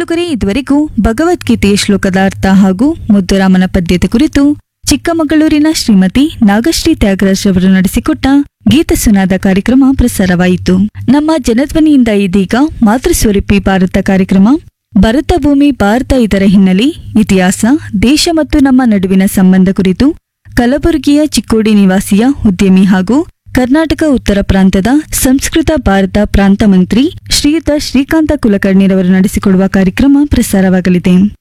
ಕೇಳುಗರೆ ಇದುವರೆಗೂ ಭಗವದ್ಗೀತೆಯ ಶ್ಲೋಕದ ಅರ್ಥ ಹಾಗೂ ಮುದ್ದುರಾಮನ ಪದ್ಯದ ಕುರಿತು ಚಿಕ್ಕಮಗಳೂರಿನ ಶ್ರೀಮತಿ ನಾಗಶ್ರೀ ತ್ಯಾಗರಾಜ್ ಅವರು ನಡೆಸಿಕೊಟ್ಟ ಗೀತ ಸುನಾದ ಕಾರ್ಯಕ್ರಮ ಪ್ರಸಾರವಾಯಿತು ನಮ್ಮ ಜನಧ್ವನಿಯಿಂದ ಇದೀಗ ಮಾತೃಸ್ವರೂಪಿ ಭಾರತ ಕಾರ್ಯಕ್ರಮ ಭರತ ಭೂಮಿ ಭಾರತ ಇದರ ಹಿನ್ನೆಲೆ ಇತಿಹಾಸ ದೇಶ ಮತ್ತು ನಮ್ಮ ನಡುವಿನ ಸಂಬಂಧ ಕುರಿತು ಕಲಬುರಗಿಯ ಚಿಕ್ಕೋಡಿ ನಿವಾಸಿಯ ಉದ್ಯಮಿ ಹಾಗೂ ಕರ್ನಾಟಕ ಉತ್ತರ ಪ್ರಾಂತದ ಸಂಸ್ಕೃತ ಭಾರತ ಪ್ರಾಂತ ಮಂತ್ರಿ ಶ್ರೀಯುತ ಶ್ರೀಕಾಂತ ಕುಲಕರ್ಣಿರವರು ನಡೆಸಿಕೊಡುವ ಕಾರ್ಯಕ್ರಮ ಪ್ರಸಾರವಾಗಲಿದೆ